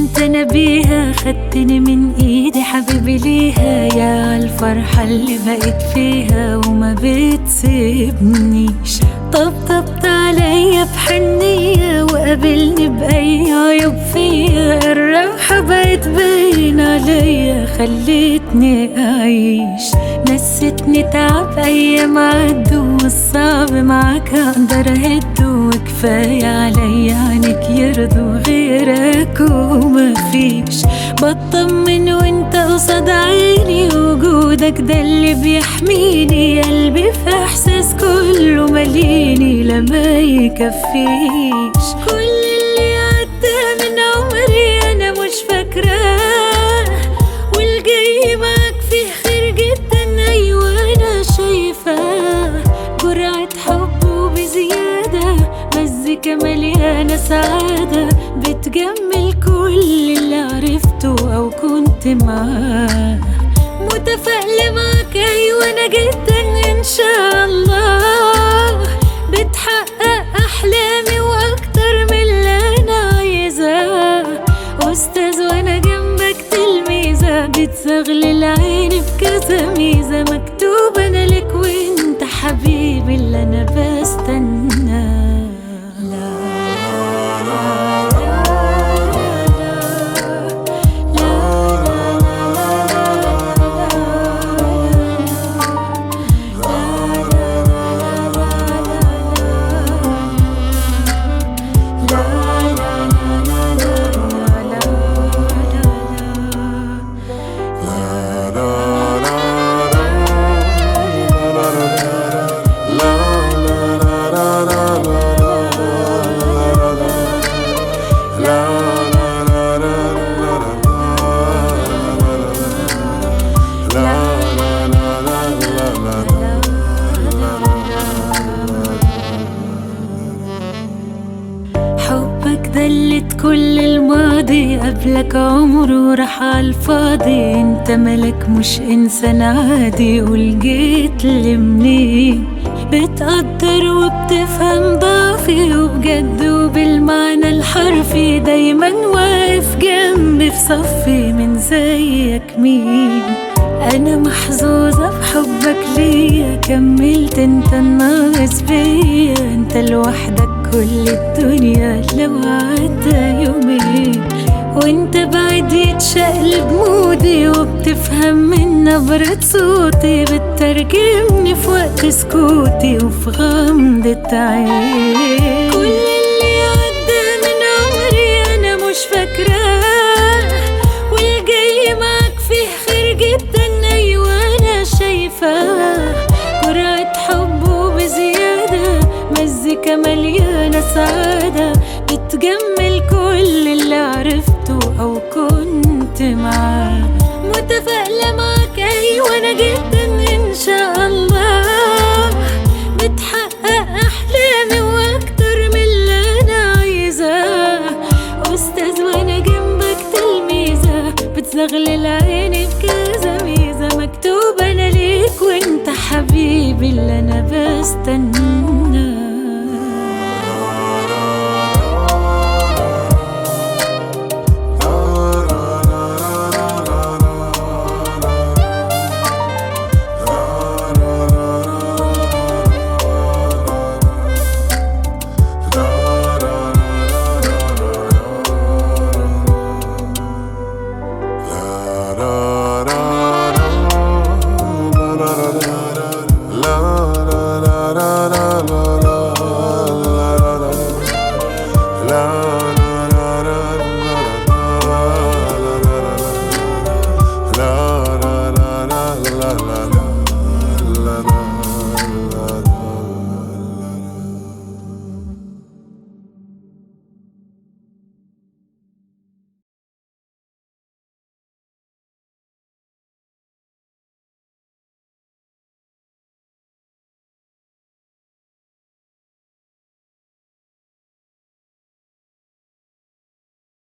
كنت انا بيها خدتني من ايدي حبيبي ليها يا عالفرحة اللي بقيت فيها وما بتسيبنيش طبطبت عليا بحنية وقابلني بأي عيوب فيا الراحة بقت باين عليا خلتني أعيش نستني تعب أيام عدوا والصعب معاك أقدر أهده وكفاية عليا عنك يرضوا غيرك ومفيش بطمن وانت قصاد عيني وجودك ده اللي بيحميني قلبي في احساس كله مليني لما يكفيش كل اللي عدى من عمري انا مش فاكراه والجاي معاك فيه خير جدا ايوه انا شايفاه جرعة حب وبزيادة مزيكا مليانة سعادة بتجمل كل اللي عرفته أو كنت معاه متفائلة معاك أيوة أنا جدا إن شاء الله بتحقق أحلامي وأكتر من اللي أنا عايزاه أستاذ وأنا جنبك تلميذة بتزغلل عيني بكذا ميزة مكتوب أنا لك وأنت حبيبي اللي أنا بستناه لا حبك دلت كل الماضي قبلك عمره راح عالفاضي انت ملك مش انسان عادي قول جيت لمنين بتقدر وبتفهم ضعفي وبجد وبالمعنى الحرفي دايما واقف جنبي في صفي من زيك مين انا محظوظة بحبك ليا كملت انت الناقص بيا انت لوحدك كل الدنيا لو عدى يومين وانت بعد يتشقلب مودي وبتفهم من نبرة صوتي بتترجمني في وقت سكوتي وفي غمضة عين كل اللي عدى من عمري انا مش فاكراه والجاي معاك فيه خير جدا ايوه انا شايفاه جرعة حب وبزيادة مزيكا مليانة سعادة بتجمل كل اللي عرفته أو كنت معاه متفائلة معاك أيوة أنا جدا إن شاء الله بتحقق أحلامي وأكتر من اللي أنا عايزاه أستاذ وأنا جنبك تلميذة بتزغلل عيني بكذا ميزة مكتوب أنا ليك وأنت حبيبي اللي أنا بستناه